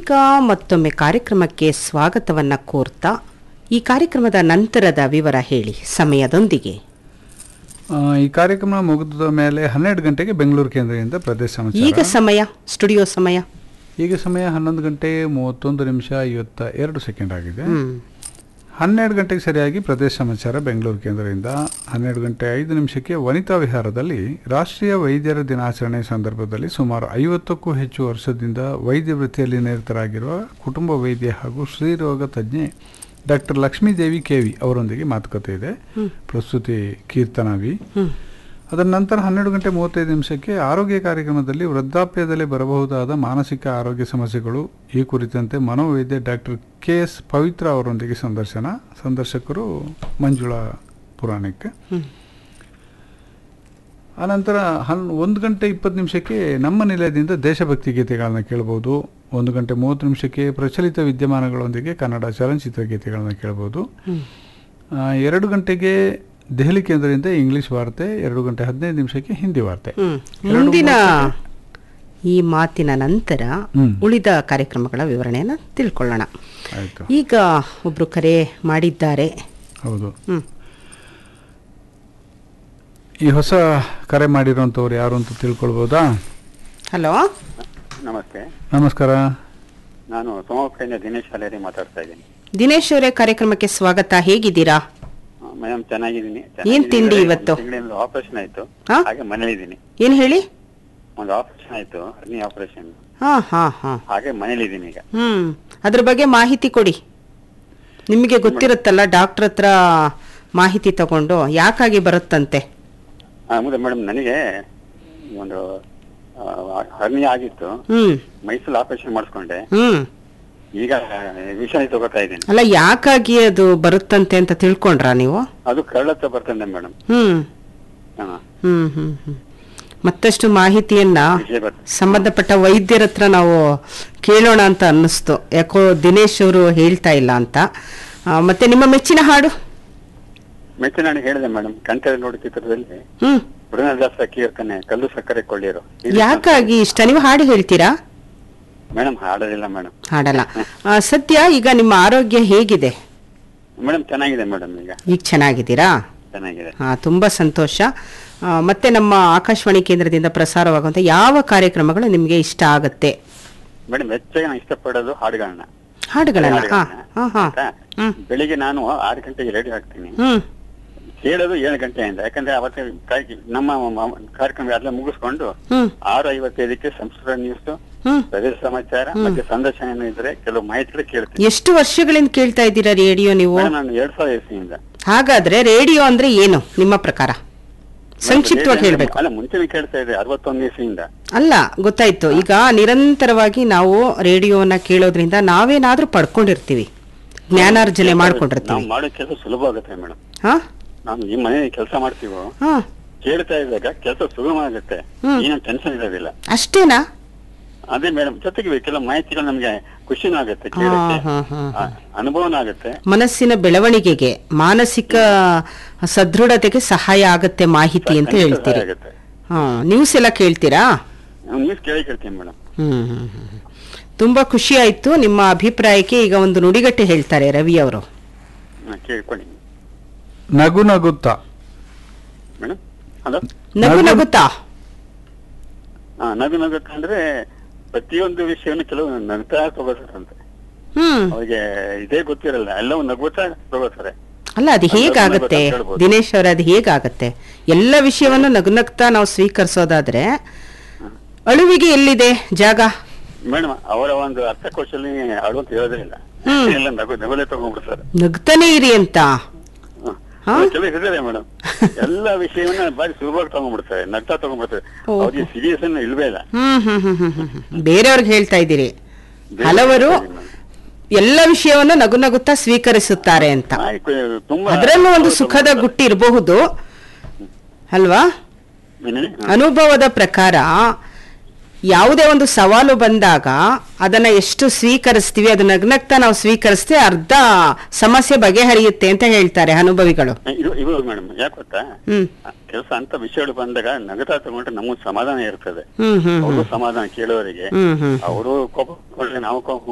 ಈಗ ಮತ್ತೊಮ್ಮೆ ಕಾರ್ಯಕ್ರಮಕ್ಕೆ ಸ್ವಾಗತವನ್ನ ಕೋರ್ತಾ ಈ ಕಾರ್ಯಕ್ರಮದ ನಂತರದ ವಿವರ ಹೇಳಿ ಸಮಯದೊಂದಿಗೆ ಆ, ಈ ಕಾರ್ಯಕ್ರಮ ಮುಗಿದ ಮೇಲೆ ಹನ್ನೆರಡು ಗಂಟೆಗೆ ಬೆಂಗಳೂರು ಕೇಂದ್ರದಿಂದ ಪ್ರದೇಶ ಈಗ ಸಮಾಚಾರ ಸಮಯ ಸ್ಟುಡಿಯೋ ಸಮಯ ಈಗ ಸಮಯ ಹನ್ನೊಂದು ಗಂಟೆ ಮೂವತ್ತೊಂದು ನಿಮಿಷ ಐವತ್ತ ಎರಡು ಸೆಕೆಂಡ್ ಆಗಿದೆ ಹ್ಮ್ ಹನ್ನೆರಡು ಗಂಟೆಗೆ ಸರಿಯಾಗಿ ಪ್ರದೇಶ ಸಮಾಚಾರ ಬೆಂಗಳೂರು ಕೇಂದ್ರದಿಂದ ಹನ್ನೆರಡು ಗಂಟೆ ಐದು ನಿಮಿಷಕ್ಕೆ ವನಿತಾ ವಿಹಾರದಲ್ಲಿ ರಾಷ್ಟ್ರೀಯ ವೈದ್ಯರ ದಿನಾಚರಣೆ ಸಂದರ್ಭದಲ್ಲಿ ಸುಮಾರು ಐವತ್ತಕ್ಕೂ ಹೆಚ್ಚು ವರ್ಷದಿಂದ ವೈದ್ಯ ವೃತ್ತಿಯಲ್ಲಿ ನಿರತರಾಗಿರುವ ಕುಟುಂಬ ವೈದ್ಯ ಹಾಗೂ ಸ್ತ್ರೀರೋಗ ತಜ್ಞೆ ಡಾಕ್ಟರ್ ಲಕ್ಷ್ಮೀದೇವಿ ಕೆವಿ ಅವರೊಂದಿಗೆ ಮಾತುಕತೆ ಇದೆ ಪ್ರಸ್ತುತಿ ಕೀರ್ತನಾ ವಿ ಹ್ಮ್ ಅದರ ನಂತರ ಹನ್ನೆರಡು ಗಂಟೆ ಮೂವತ್ತೈದು ನಿಮಿಷಕ್ಕೆ ಆರೋಗ್ಯ ಕಾರ್ಯಕ್ರಮದಲ್ಲಿ ವೃದ್ಧಾಪ್ಯದಲ್ಲಿ ಬರಬಹುದಾದ ಮಾನಸಿಕ ಆರೋಗ್ಯ ಸಮಸ್ಯೆಗಳು ಈ ಕುರಿತಂತೆ ಮನೋವೈದ್ಯ ಡಾಕ್ಟರ್ ಕೆ ಎಸ್ ಪವಿತ್ರ ಅವರೊಂದಿಗೆ ಸಂದರ್ಶನ ಸಂದರ್ಶಕರು ಮಂಜುಳಾ ಪುರಾಣಿಕ್ ಹ್ಮ್ ಆನಂತರ ಹನ್ ಒಂದು ಗಂಟೆ ಇಪ್ಪತ್ತು ನಿಮಿಷಕ್ಕೆ ನಮ್ಮ ನಿಲಯದಿಂದ ದೇಶಭಕ್ತಿ ಗೀತೆಗಳನ್ನ ಕೇಳಬಹುದು ಒಂದು ಗಂಟೆ ಮೂವತ್ತು ನಿಮಿಷಕ್ಕೆ ಪ್ರಚಲಿತ ವಿದ್ಯಮಾನಗಳೊಂದಿಗೆ ಕನ್ನಡ ಚಲನಚಿತ್ರ ಗೀತೆಗಳನ್ನ ಕೇಳಬಹುದು ಹ್ಮ್ ಆ, ಎರಡು ಗಂಟೆಗೆ ದೆಹಲಿ ಕೇಂದ್ರದಿಂದ ಇಂಗ್ಲಿಷ್ ವಾರ್ತೆ ಎರಡು ಗಂಟೆ ಹದಿನೈದು ನಿಮಿಷಕ್ಕೆ ಹಿಂದಿ ವಾರ್ತೆ ಹ್ಮ್ ಎರಡು ಮುಂದಿನ ಮೂವತ್ತಕ್ಕೆ- ಈ ಮಾತಿನ ನಂತರ ಹ್ಮ್. ಉಳಿದ ಕಾರ್ಯಕ್ರಮಗಳ ವಿವರಣೆಯನ್ನು ತಿಳ್ಕೊಳ್ಳೋಣ ಆಯ್ತು ಈಗ ಒಬ್ರು ಕರೆ ಮಾಡಿದ್ದಾರೆ ಹೌದು ಹ್ಮ್ ಈ ಹೊಸ ಕರೆ ಮಾಡಿರೋಂಥವ್ರು ಯಾರು ಅಂತ ತಿಳ್ಕೊಳ್ಬೋದಾ ಹಲೋ ನಮಸ್ತೆ ನಮಸ್ಕಾರ ನಾನು ಸೋಮವಾರದಿಂದ ದಿನೇಶ್ ಹಾಲೇರಿ ಮಾತಾಡ್ತಾ ಇದ್ದೀನಿ ದಿನೇಶ್ ಅವರೇ ಕಾರ್ಯಕ್ರಮಕ್ಕೆ ಸ್ವಾಗತ ಹೇಗಿದ್ದೀರಾ ಮೇಡಮ್ ಚೆನ್ನಾಗಿದ್ದೀನಿ ಏನ್ ತಿಂಡಿ ಇವತ್ತು? ತಿಂಗಳಿಂದ ಆಪರೇಷನ್ ಆಯ್ತು ಹಾ? ಹಾಗೆ ಮನೇಲಿದ್ದೀನಿ ಏನ್ ಹೇಳಿ ಒಂದು ಆಪರೇಷನ್ ಆಯ್ತು ಹರ್ನಿ ಆಪರೇಷನ್ ಹಾ ಹಾ ಹಾ ಹಾಗೆ ಮನೇಲಿದ್ದೀನಿ ಈಗ ಹ್ಮ್ ಅದ್ರ ಬಗ್ಗೆ ಮಾಹಿತಿ ಕೊಡಿ ನಿಮಗೆ ಗೊತ್ತಿರುತ್ತಲ್ಲ ಡಾಕ್ಟರ್ ಹತ್ರ ಮಾಹಿತಿ ತಗೊಂಡು ಯಾಕಾಗಿ ಬರುತ್ತಂತೆ ಆ, ಹೌದಾ ಮೇಡಮ್ ನನಗೆ ಒಂದು ಹರ್ನಿ ಆಗಿತ್ತು ಹ್ಮ್ ಮೈಸೂರು ಆಪರೇಷನ್ ಮಾಡಿಸ್ಕೊಂಡೆ ಹ್ಮ್ ಈಗ ವಿಷಯ ತಗೋತಾ ಇದ್ದೀನಿ ಅಲ್ಲ ಯಾಕಾಗಿ ಅದು ಬರುತ್ತಂತೆ ಅಂತ ತಿಳ್ಕೊಂಡ್ರಾ ನೀವು ಅದು ಕರಳತ್ತ ಬರ್ತದೆ ಮೇಡಮ್ ಹ್ಮ್ ಹಾ ಹ್ಮ್ ಹ್ಮ್ ಹ್ಮ್ ಮತ್ತಷ್ಟು ಮಾಹಿತಿಯನ್ನ ವಿಷಯ ಬರ್ತದೆ ಸಂಬಂಧಪಟ್ಟ ವೈದ್ಯರ ಹತ್ರ ನಾವು ಕೇಳೋಣ ಅಂತ ಅನ್ನಿಸ್ತು ಯಾಕೋ ದಿನೇಶ್ ಅವರು ಹೇಳ್ತಾ ಇಲ್ಲ ಅಂತ ಆ, ಮತ್ತೆ ನಿಮ್ಮ ಮೆಚ್ಚಿನ ಹಾಡು ಮೆಚ್ಚ ನಾನು ಹೇಳಿದೆ ಮೇಡಮ್ ಕಂಠ ನೋಡಿ ಚಿತ್ರದಲ್ಲಿ ಹ್ಮ್ ಪುರಂದರದಾಸ ಕೀರ್ತನೆ ಕಲ್ಲು ಸಕ್ಕರೆ ಕೊಳ್ಳಿರು ಯಾಕಾಗಿ ಇಷ್ಟ ನೀವು ಹಾಡು ಹೇಳ್ತೀರಾ ಮೇಡಮ್ ಹಾಡೋದಿಲ್ಲ ಮೇಡಮ್ ಹಾಡಲ್ಲ ಆ, ಸದ್ಯ ಈಗ ನಿಮ್ಮ ಆರೋಗ್ಯ ಹೇಗಿದೆ ಮೇಡಮ್ ಚೆನ್ನಾಗಿದೆ ಮೇಡಮ್ ಈಗ ಈಗ ಚೆನ್ನಾಗಿದ್ದೀರಾ ಚೆನ್ನಾಗಿದೆ ಹಾ ತುಂಬಾ ಸಂತೋಷ ಆ, ಮತ್ತೆ ನಮ್ಮ ಆಕಾಶವಾಣಿ ಕೇಂದ್ರದಿಂದ ಪ್ರಸಾರವಾಗುವಂತ ಯಾವ ಕಾರ್ಯಕ್ರಮಗಳು ನಿಮ್ಗೆ ಇಷ್ಟ ಆಗತ್ತೆ ಮೇಡಮ್ ಹೆಚ್ಚಾಗಿ ನಾನು ಇಷ್ಟಪಡೋದು ಹಾಡುಗಳನ್ನ ಹಾಡುಗಳನ್ನ ಹಾ ಹಾ ಹಾ ಆಯ್ತಾ? ಹ್ಮ್ ಬೆಳಿಗ್ಗೆ ನಾನು ಆರು ಗಂಟೆಗೆ ರೆಡಿ ಆಗ್ತೀನಿ ಹ್ಮ್ ಕೇಳೋದು ಏಳು ಗಂಟೆಯಿಂದ ಯಾಕಂದ್ರೆ ಅವತ್ತು ಕಾಯ್- ನಮ್ಮ ಮ- ಕಾರ್ಯಕ್ರಮ ಎಲ್ಲ ಮುಗಿಸ್ಕೊಂಡು ಹ್ಮ್ ಆರು ಐವತ್ತೈದಕ್ಕೆ ಸಂಸ್ಕೃತ ನ್ಯೂಸ್ ಹ್ಮ್ ಪ್ರದೇಶ ಸಮಾಚಾರ ಮತ್ತೆ ಸಂದರ್ಶನ ಏನೋ ಇದ್ರೆ ಕೆಲವು ಮಾಹಿತಿಗಳು ಕೇಳ್ತೀನಿ ಎಷ್ಟು ವರ್ಷಗಳಿಂದ ಕೇಳ್ತಾ ಇದ್ದೀರಾ ರೇಡಿಯೋ ನೀವು ಮೇಡಮ್ ನಾನು ಎರಡ್ ಸಾವಿರದ ಇಸ್ವಿಯಿಂದ ಹಾಗಾದ್ರೆ ರೇಡಿಯೋ ಅಂದ್ರೆ ಏನು ನಿಮ್ಮ ಪ್ರಕಾರ ಸಂಕ್ಷಿಪ್ತವಾಗಿ ರೇಡಿಯೋ- ಹೇಳ್ಬೇಕು ಅಲ್ಲ ಮುಂಚೆನೆ ಕೇಳ್ತಾ ಇದ್ದೆ ಅರವತ್ತೊಂದು ಇಸ್ವಿಯಿಂದ ಅಲ್ಲ ಗೊತ್ತಾಯ್ತು ಈಗ ನಿರಂತರವಾಗಿ ನಾವು ರೇಡಿಯೋನ ಕೇಳೋದ್ರಿಂದ ನಾವೇನಾದ್ರೂ ಪಡ್ಕೊಂಡಿರ್ತೀವಿ ಜ್ಞಾನಾರ್ಜನೆ ನಾವು ಮಾಡ್ಕೊಂಡಿರ್ತೀವಿ ಮಾಡೋ ಕೆಲಸ ಸುಲಭ ಆಗುತ್ತೆ ಮೇಡಮ್ ಹಾ ನಾವು ಈ ಮನೆ ಕೆಲಸ ಮಾಡ್ತೀವೋ ಹಾ ಕೇಳ್ತಾ ಇದ್ದಾಗ ಕೆಲಸ ಸುಗಮ ಆಗುತ್ತೆ ಹ್ಮ್. ಏನೋ ಟೆನ್ಷನ್ ಇರೋದಿಲ್ಲ ಅಷ್ಟೇನಾ ಅದೇ ಮೇಡಮ್ ಜೊತೆಗೆ ಕೆಲವು ಮಾಹಿತಿಗಳು ನಮ್ಗೆ ಖುಷಿನೂ ಆಗುತ್ತೆ ಹಾ ಕೇಳಕ್ಕೆ ಹಾ ಹಾ ಆ, ಅನುಭವನೂ ಆಗುತ್ತೆ ಮನಸ್ಸಿನ ಬೆಳವಣಿಗೆಗೆ ಮಾನಸಿಕ ಸದೃಢತೆಗೆ ಸಹಾಯ ಆಗತ್ತೆ ಮಾಹಿತಿ ಅಂತ ಖಂಡಿತ ಹೇಳ್ತೀರಿ ಸಹಾಯ ಆಗುತ್ತೆ ಹಾ ನ್ಯೂಸ್ ಎಲ್ಲ ಕೇಳ್ತೀರಾ ನಾವು ನ್ಯೂಸ್ ಕೇಳಿ ಕೇಳ್ತೀನಿ ಮೇಡಮ್ ಹ್ಮ್ ಹ್ಮ್ ಹ್ಮ್. ತುಂಬಾ ಖುಷಿ ಆಯ್ತು ನಿಮ್ಮ ಅಭಿಪ್ರಾಯಕ್ಕೆ ಈಗ ಒಂದು ನುಡಿಗಟ್ಟೆ ಹೇಳ್ತಾರೆ ರವಿ ಅವರು ಕೇಳ್ಕೊಳ್ಳಿ ನಗು ನಗುತ್ತಾ ಮೇಡಮ್ ಹಲೋ ನಗು ನಗು- ನಗುತ್ತಾ ಹಾ ನಗು ನಗುತ್ತ ಅಂದ್ರೆ ಪ್ರತಿಯೊಂದು ವಿಷಯವನ್ನು ಕೆಲವು ನಗ್ತಾ ತಗೋತಾರಂತೆ ಹ್ಮ್ ಅವ್ರಿಗೆ ಇದೇ ಗೊತ್ತಿರಲ್ಲ ಎಲ್ಲವೂ ನಗುತ್ತಾ ತಗೋತಾರೆ ಅಲ್ಲ ಅದು ಹೇಗಾಗತ್ತೆ ನಗು ನಗುತ್ತಾ ದಿನೇಶ್ ಅವರ ಅದು ಹೇಗಾಗತ್ತೆ ಎಲ್ಲ ವಿಷಯವನ್ನು ನಗುನಗ್ತಾ ನಾವು ಸ್ವೀಕರಿಸೋದಾದ್ರೆ ಅಳುವಿಗೆ ಎಲ್ಲಿದೆ ಜಾಗ ಮೇಡಮ್ ಅವರ ಒಂದು ಅರ್ಥಕೋಶಲ್ಲಿ ಅಳುವಂತ ಹೇಳೋದೇ ಇಲ್ಲ ಹ್ಮ್. ಎಲ್ಲ ನಗು ನಗುಲೇ ತಗೊಂಡ್ಬಿಡ್ತಾರೆ ನಗ್ತಾನೆ ಇರಿ ಅಂತ ಹಾ? ಕೆಲವು ಇದ್ದಾರೆ ಮೇಡಮ್ ಎಲ್ಲ ವಿಷಯವನ್ನ ಬಾರಿ ಸುಲಭವಾಗಿ ತಗೊಂಡ್ಬಿಡ್ತಾರೆ ನಗ್ತಾ ತಗೊಂಡ್ಬಿಡ್ತಾರೆ ಓಹೋ. ಅವ್ರಿಗೆ ಸೀರಿಯಸ್ ಅನ್ನ ಇಲ್ವೇ ಇಲ್ಲ ಹ್ಮ್ ಹ್ಮ್ ಹ್ಮ್ ಹ್ಮ್ ಹ್ಮ್ ಹ್ಮ್. ಬೇರೆಯವ್ರಿಗೆ ಹೇಳ್ತಾ ಇದ್ದೀರಿ ಬೇರೆ ಹಲವರು ಹೇಳ್ತಾ ಇದ್ದೀನಿ ಎಲ್ಲ ವಿಷಯವನ್ನು ನಗು ನಗುತ್ತಾ ಸ್ವೀಕರಿಸುತ್ತಾರೆ ಅಂತ ಆಯ್ತು, ತುಂಬಾ ಅದರಲ್ಲೂ ಒಂದು ಸುಖದ ಗುಟ್ಟು ಇರಬಹುದು ಅಲ್ವಾ ಏನ್ ಹೇಳಿ? ಹಾ. ಅನುಭವದ ಪ್ರಕಾರ ಯಾವುದೇ ಒಂದು ಸವಾಲು ಬಂದಾಗ ಅದನ್ನ ಎಷ್ಟು ಸ್ವೀಕರಿಸ್ತೀವಿ ಅದು ನಗ್ನಗ್ತಾ ನಾವು ಸ್ವೀಕರಿಸ್ತೀವಿ ಅರ್ಧ ಸಮಸ್ಯೆ ಬಗೆಹರಿಯುತ್ತೆ ಅಂತ ಹೇಳ್ತಾರೆ ಅನುಭವಿಗಳು ಇದು ಇವಾಗ ಮೇಡಮ್ ಯಾಕೆ ಗೊತ್ತಾ ಹ್ಮ್ ಕೆಲಸ ಅಂತ ವಿಷಯಗಳು ಬಂದಾಗ ನಗತಾ ತಗೊಂಡ್ರೆ ನಮಗ್ ಸಮಾಧಾನ ಇರ್ತದೆ ಹ್ಮ್ ಹ್ಮ್ ಅವರು ಸಮಾಧಾನ ಕೇಳೋರಿಗೆ ಹ್ಮ್ ಹ್ಮ್ ಅವರು ಕೋಪ ಮಾಡ್ಕೊಂಡ್ರೆ ನಾವು ಕೋಪ